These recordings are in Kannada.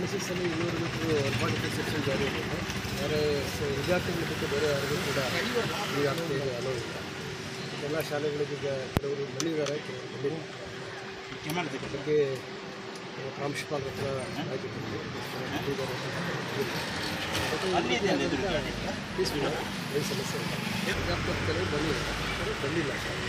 ಪ್ರಿಮಿಸಸ್ಸಲ್ಲಿ ಇನ್ನೂರು ಮೀಟ್ರ್ ಫಾರ್ಟಿ ಫೈವ್ ಸೆಕ್ಷನ್ ಜಾರಿ ಇದೆ ಬೇರೆ ಸ- ವಿದ್ಯಾರ್ಥಿಗಳ ಬಿಟ್ಟು ಬೇರೆ ಯಾರಿಗೂ ಕೂಡ ಈ ವ್ಯಾಪ್ತಿಯಲ್ಲಿ ಅಲೋ ಇಲ್ಲ ಎಲ್ಲ ಶಾಲೆಗಳಿಗೆ ಈಗ ಕೆಲವರು ಬಂದಿದ್ದಾರೆ ಕೆಲವರು ಬಂದಿಲ್ಲ ಅದ್ರ ಬಗ್ಗೆ ಆ, ಪ್ರಾಂಶುಪಾಲರ ಹತ್ರ ಮಾಹಿತಿ ಕೊಟ್ಟು ಬಂದಿದ್ದಾರೆ ಅಂತ ಗೊತ್ತಿಲ್ಲ. ಮತ್ತೆ ಈ ರೀತಿ ಆದಾಗ ಫೀಸ್ಗಳು ಏನು ಸಮಸ್ಯೆ ಇಲ್ಲ ವಿದ್ಯಾರ್ಥಿಗಳು ಕೆಲವರು ಬಂದಿದ್ದಾರೆ ಕೆಲವರು ಬಂದಿಲ್ಲ ಶಾಲೆಗೆ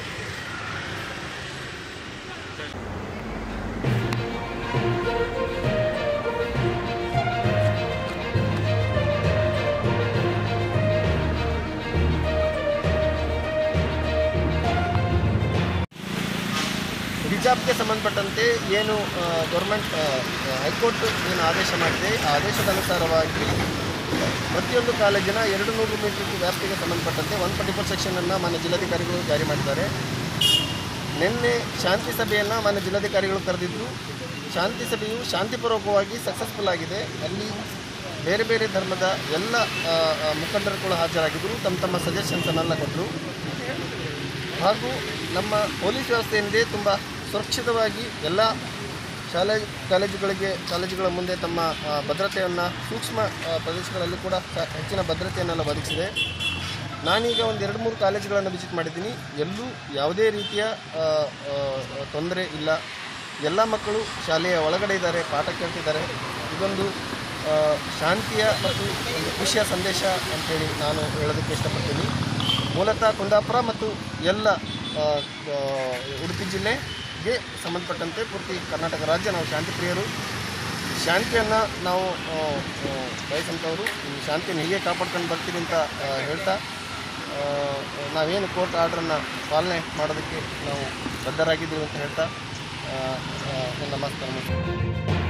ಹಿಜಾಬ್ಗೆ ಸಂಬಂಧಪಟ್ಟಂತೆ ಏನು ಗೌರ್ಮೆಂಟ್ ಹೈಕೋರ್ಟ್ ಏನು ಆದೇಶ ಮಾಡಿದೆ ಆ ಆದೇಶದ ಅನುಸಾರವಾಗಿ ಪ್ರತಿಯೊಂದು ಕಾಲೇಜಿನ ಎರಡು ನೂರು ಮೀಟರ್ ವ್ಯಾಪ್ತಿಗೆ ಸಂಬಂಧಪಟ್ಟಂತೆ ಒನ್ ಫಾರ್ಟಿ ಫೋರ್ ಸೆಕ್ಷನನ್ನು ಮಾನ್ಯ ಜಿಲ್ಲಾಧಿಕಾರಿಗಳು ಜಾರಿ ಮಾಡಿದ್ದಾರೆ ನಿನ್ನೆ ಶಾಂತಿ ಸಭೆಯನ್ನು ಮಾನ್ಯ ಜಿಲ್ಲಾಧಿಕಾರಿಗಳು ಕರೆದಿದ್ದು ಶಾಂತಿ ಸಭೆಯು ಶಾಂತಿಪೂರ್ವಕವಾಗಿ ಸಕ್ಸಸ್ಫುಲ್ ಆಗಿದೆ ಅಲ್ಲಿ ಬೇರೆ ಬೇರೆ ಧರ್ಮದ ಎಲ್ಲ ಆ, ಆ, ಮುಖಂಡರು ಕೂಡ ಹಾಜರಾಗಿದ್ದರು ತಮ್ಮ ತಮ್ಮ ಸಜೆಷನ್ಸನ್ನೆಲ್ಲ ಕೊಟ್ಟರು ಹಾಗೂ ನಮ್ಮ ಪೊಲೀಸ್ ವ್ಯವಸ್ಥೆ ಏನಿದೆ ತುಂಬ ಸುರಕ್ಷಿತವಾಗಿ ಎಲ್ಲ ಶಾಲೆ ಕಾಲೇಜುಗಳಿಗೆ ಕಾಲೇಜುಗಳ ಮುಂದೆ ತಮ್ಮ ಆ, ಭದ್ರತೆಯನ್ನು ಸೂಕ್ಷ್ಮ ಆ, ಪ್ರದೇಶಗಳಲ್ಲಿ ಕೂಡ ಸ- ಹೆಚ್ಚಿನ ಭದ್ರತೆಯನ್ನೆಲ್ಲ ಒದಗಿಸಿದೆ ನಾನೀಗ ಒಂದು ಎರಡು ಮೂರು ಕಾಲೇಜುಗಳನ್ನು ವಿಸಿಟ್ ಮಾಡಿದ್ದೀನಿ ಎಲ್ಲೂ ಯಾವುದೇ ರೀತಿಯ ಆ, ಆ, ತೊಂದರೆ ಇಲ್ಲ ಎಲ್ಲ ಮಕ್ಕಳು ಶಾಲೆಯ ಒಳಗಡೆ ಇದ್ದಾರೆ ಪಾಠ ಕೇಳ್ತಿದ್ದಾರೆ ಇದೊಂದು ಆ, ಶಾಂತಿಯ ಮತ್ತು ಒಂದು ಖುಷಿಯ ಸಂದೇಶ ಅಂತೇಳಿ ನಾನು ಹೇಳೋದಕ್ಕೆ ಇಷ್ಟಪಡ್ತೀನಿ ಮೂಲತಃ ಕುಂದಾಪುರ ಮತ್ತು ಎಲ್ಲ ಆ, ಆ, ಉಡುಪಿ ಜಿಲ್ಲೆಗೆ ಸಂಬಂಧಪಟ್ಟಂತೆ ಪೂರ್ತಿ ಕರ್ನಾಟಕ ರಾಜ್ಯ ನಾವು ಶಾಂತಿ ಪ್ರಿಯರು ಶಾಂತಿಯನ್ನು ನಾವು ಆ, ಆ, ಬಯಸಂಥವ್ರು ಈ ಶಾಂತಿಯನ್ನು ಹೀಗೆ ಕಾಪಾಡ್ಕೊಂಡು ಬರ್ತೀವಿ ಅಂತ ಆ, ಹೇಳ್ತಾ ಆ, ನಾವೇನು ಕೋರ್ಟ್ ಆರ್ಡ್ರನ್ನು ಪಾಲನೆ ಮಾಡೋದಕ್ಕೆ ನಾವು ಬದ್ಧರಾಗಿದ್ದೀವಿ ಅಂತ ಹೇಳ್ತಾ ಆ, ಆ, ನನ್ನ ಮಾತನ್ನು ಮುಗಿಸ್ತೇನೆ.